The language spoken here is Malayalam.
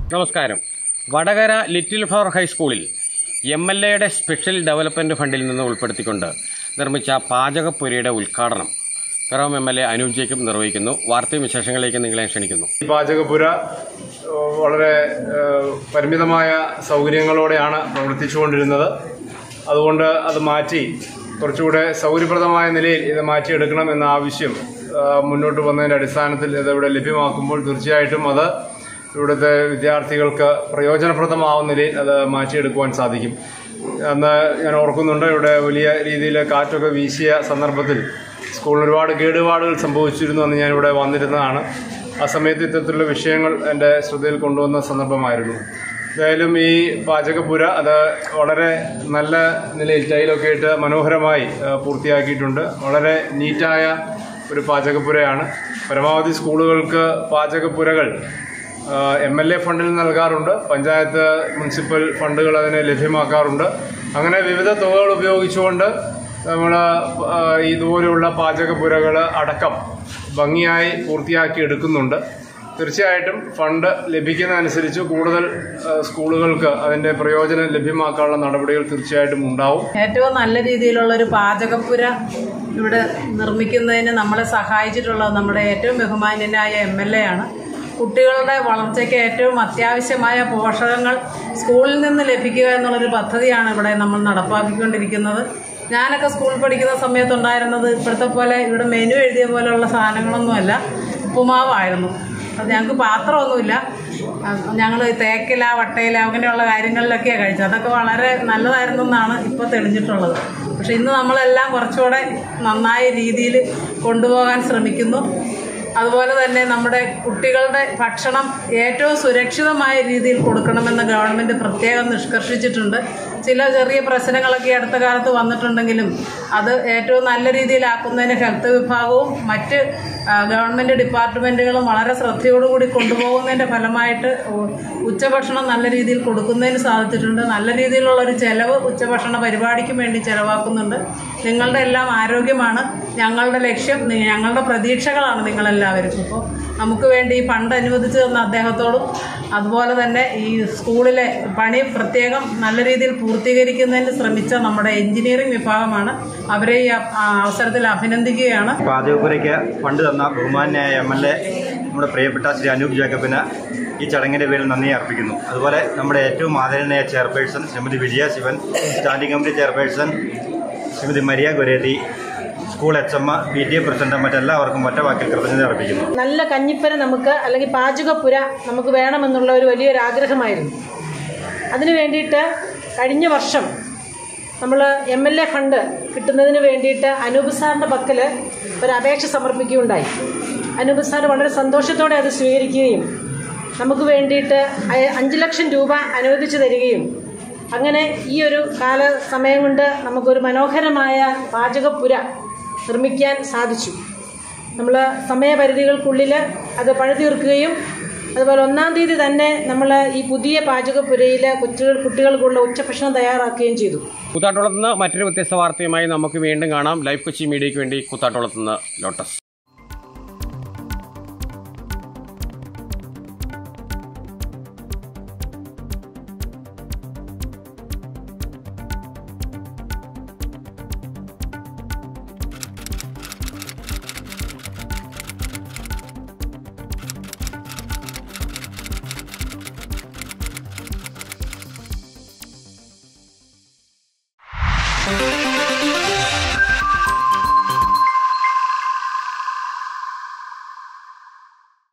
നമസ്കാരം വടകര ലിറ്റിൽ ഫ്ലവർ ഹൈസ്കൂളിൽ എം എൽ എയുടെ സ്പെഷ്യൽ ഡെവലപ്മെന്റ് ഫണ്ടിൽ നിന്ന് ഉൾപ്പെടുത്തിക്കൊണ്ട് നിർമ്മിച്ച പാചകപ്പുരയുടെ ഉദ്ഘാടനം Piravom M L A Anoop Jacob നിർവഹിക്കുന്നു വാർത്തയും വിശേഷങ്ങളിലേക്ക് നിങ്ങളെ ക്ഷണിക്കുന്നു ഈ പാചകപ്പുര ഏഹ്, വളരെ ഏഹ്, പരിമിതമായ സൗകര്യങ്ങളോടെയാണ് പ്രവർത്തിച്ചുകൊണ്ടിരുന്നത് അതുകൊണ്ട് അത് മാറ്റി കുറച്ചുകൂടെ സൗകര്യപ്രദമായ നിലയിൽ ഇത് മാറ്റിയെടുക്കണം എന്ന ആവശ്യം ഏഹ്, മുന്നോട്ട് വന്നതിൻ്റെ അടിസ്ഥാനത്തിൽ ഇത് ഇവിടെ ലഭ്യമാക്കുമ്പോൾ തീർച്ചയായിട്ടും അത് ഇവിടുത്തെ വിദ്യാർത്ഥികൾക്ക് പ്രയോജനപ്രദമാവുന്ന നിലയിൽ അത് മാറ്റിയെടുക്കുവാൻ സാധിക്കും അന്ന് ഞാൻ ഓർക്കുന്നുണ്ട് ഇവിടെ വലിയ രീതിയിൽ കാറ്റൊക്കെ വീശിയ സന്ദർഭത്തിൽ സ്കൂളിൽ ഒരുപാട് കേടുപാടുകൾ സംഭവിച്ചിരുന്നു എന്ന് ഞാൻ ഇവിടെ വന്നിരുന്നതാണ് ആ സമയത്ത് ഇത്തരത്തിലുള്ള വിഷയങ്ങൾ എൻ്റെ ശ്രദ്ധയിൽ കൊണ്ടുവന്ന സന്ദർഭമായിരുന്നു എന്തായാലും ഈ പാചകപ്പുര അത് വളരെ നല്ല നിലയിൽ ടൈലൊക്കെ ഇട്ട് മനോഹരമായി ആ, പൂർത്തിയാക്കിയിട്ടുണ്ട് വളരെ നീറ്റായ ഒരു പാചകപ്പുരയാണ് പരമാവധി സ്കൂളുകൾക്ക് പാചകപ്പുരകൾ എം എൽ എ ഫണ്ടിൽ നൽകാറുണ്ട് പഞ്ചായത്ത് മുനിസിപ്പൽ ഫണ്ടുകൾ അതിന് ലഭ്യമാക്കാറുണ്ട് അങ്ങനെ വിവിധ തുകകൾ ഉപയോഗിച്ചുകൊണ്ട് നമ്മൾ ഇതുപോലെയുള്ള പാചകപ്പുരകൾ അടക്കം ഭംഗിയായി പൂർത്തിയാക്കി എടുക്കുന്നുണ്ട് തീർച്ചയായിട്ടും ഫണ്ട് ലഭിക്കുന്നതനുസരിച്ച് കൂടുതൽ ആ, സ്കൂളുകൾക്ക് അതിൻ്റെ പ്രയോജനം ലഭ്യമാക്കാനുള്ള നടപടികൾ തീർച്ചയായിട്ടും ഉണ്ടാവും ഏറ്റവും നല്ല രീതിയിലുള്ള ഒരു പാചകപ്പുര ഇവിടെ നിർമ്മിക്കുന്നതിന് നമ്മളെ സഹായിച്ചിട്ടുള്ളത് നമ്മുടെ ഏറ്റവും ബഹുമാന്യനായ എം എൽ എ ആണ് കുട്ടികളുടെ വളർച്ചയ്ക്ക് ഏറ്റവും അത്യാവശ്യമായ പോഷകങ്ങൾ സ്കൂളിൽ നിന്ന് ലഭിക്കുക എന്നുള്ളൊരു പദ്ധതിയാണ് ഇവിടെ നമ്മൾ നടപ്പാക്കിക്കൊണ്ടിരിക്കുന്നത് ഞാനൊക്കെ സ്കൂളിൽ പഠിക്കുന്ന സമയത്തുണ്ടായിരുന്നത് ഇപ്പോഴത്തെ പോലെ ഇവിടെ മെനു എഴുതിയ പോലെയുള്ള സാധനങ്ങളൊന്നുമല്ല ഉപ്പുമാവായിരുന്നു അത് ഞങ്ങൾക്ക് പാത്രമൊന്നുമില്ല ഞങ്ങൾ തേക്കില വട്ടയില അങ്ങനെയുള്ള കാര്യങ്ങളിലൊക്കെയാണ് കഴിച്ചത് അതൊക്കെ വളരെ നല്ലതായിരുന്നു എന്നാണ് ഇപ്പോൾ തെളിഞ്ഞിട്ടുള്ളത് പക്ഷെ ഇന്ന് നമ്മളെല്ലാം കുറച്ചുകൂടെ നന്നായ രീതിയിൽ കൊണ്ടുപോകാൻ ശ്രമിക്കുന്നു അതുപോലെ തന്നെ നമ്മുടെ കുട്ടികളുടെ ഭക്ഷണം ഏറ്റവും സുരക്ഷിതമായ രീതിയിൽ കൊടുക്കണമെന്ന് ഗവൺമെൻറ് പ്രത്യേകം നിഷ്കർഷിച്ചിട്ടുണ്ട് ചില ചെറിയ പ്രശ്നങ്ങളൊക്കെ അടുത്ത കാലത്ത് വന്നിട്ടുണ്ടെങ്കിലും അത് ഏറ്റവും നല്ല രീതിയിലാക്കുന്നതിന് ഹെൽത്ത് വിഭാഗവും മറ്റ് ആ, ഗവൺമെൻറ് ഡിപ്പാർട്ട്മെൻറ്റുകളും വളരെ ശ്രദ്ധയോടുകൂടി കൊണ്ടുപോകുന്നതിൻ്റെ ഫലമായിട്ട് ഉ- ഉച്ചഭക്ഷണം നല്ല രീതിയിൽ കൊടുക്കുന്നതിന് സാധിച്ചിട്ടുണ്ട് നല്ല രീതിയിലുള്ള ഒരു ചെലവ് ഉച്ചഭക്ഷണ പരിപാടിക്കും വേണ്ടി ചെലവാക്കുന്നുണ്ട് നിങ്ങളുടെ എല്ലാം ആരോഗ്യമാണ് ഞങ്ങളുടെ ലക്ഷ്യം നി- ഞങ്ങളുടെ പ്രതീക്ഷകളാണ് നിങ്ങളെല്ലാവരും ഇപ്പോൾ നമുക്ക് വേണ്ടി ഈ ഫണ്ട് അനുവദിച്ചു തന്ന അദ്ദേഹത്തോടും അതുപോലെ തന്നെ ഈ സ്കൂളിലെ പണി പ്രത്യേകം നല്ല രീതിയിൽ പൂർത്തീകരിക്കുന്നതിന് ശ്രമിച്ച നമ്മുടെ എഞ്ചിനീയറിംഗ് വിഭാഗമാണ് അവരെ ഈ അ- ആ അവസരത്തിൽ അഭിനന്ദിക്കുകയാണ് പാചകപ്പുരയ്ക്ക് ഫണ്ട് തന്ന ബഹുമാനായ എം എൽ എ നമ്മുടെ പ്രിയപ്പെട്ട ശ്രീ അനൂപ് ജേക്കബിന് ഈ ചടങ്ങിൻ്റെ പേരിൽ നന്ദി അർപ്പിക്കുന്നു അതുപോലെ നമ്മുടെ ഏറ്റവും ആദരണീയ chairperson Shrimati Vijaya Sivan standing committee chairperson Shrimati Maria Gureti school H M P T A president മറ്റെല്ലാവർക്കും ഒറ്റ വാക്കിൽ കൃതജ്ഞത അർപ്പിക്കുന്നു നല്ല കഞ്ഞിപ്പര നമുക്ക് അല്ലെങ്കിൽ പാചകപ്പുര നമുക്ക് വേണമെന്നുള്ള ഒരു വലിയൊരു ആഗ്രഹമായിരുന്നു അതിനു വേണ്ടിയിട്ട് കഴിഞ്ഞ വർഷം നമ്മൾ എം എൽ എ ഫണ്ട് കിട്ടുന്നതിന് വേണ്ടിയിട്ട് അനൂപ് സാറിൻ്റെ പക്കൽ ഒരു അപേക്ഷ സമർപ്പിക്കുകയുണ്ടായി അനൂപ് സാർ വളരെ സന്തോഷത്തോടെ അത് സ്വീകരിക്കുകയും നമുക്ക് വേണ്ടിയിട്ട് അയ- അഞ്ച് ലക്ഷം രൂപ അനുവദിച്ചു തരികയും അങ്ങനെ ഈ ഒരു കാല സമയം കൊണ്ട് നമുക്കൊരു മനോഹരമായ പാചകപ്പുര നിർമ്മിക്കാൻ സാധിച്ചു നമ്മൾ സമയപരിധികൾക്കുള്ളിൽ അത് പണി തീർക്കുകയും അതുപോലെ ഒന്നാം തീയതി തന്നെ നമ്മൾ ഈ പുതിയ പാചകപ്പുരയിൽ കുട്ടികൾ കുട്ടികൾക്കുള്ള ഉച്ചഭക്ഷണം തയ്യാറാക്കുകയും ചെയ്തു കൂത്താട്ടോളത്ത് നിന്ന് മറ്റൊരു വ്യത്യസ്ത വാർത്തയുമായി നമുക്ക് വീണ്ടും കാണാം ലൈഫ് കൊച്ചി മീഡിയയ്ക്ക് വേണ്ടി കൂത്താട്ടോളത്ത് നിന്ന് ലോട്ടസ്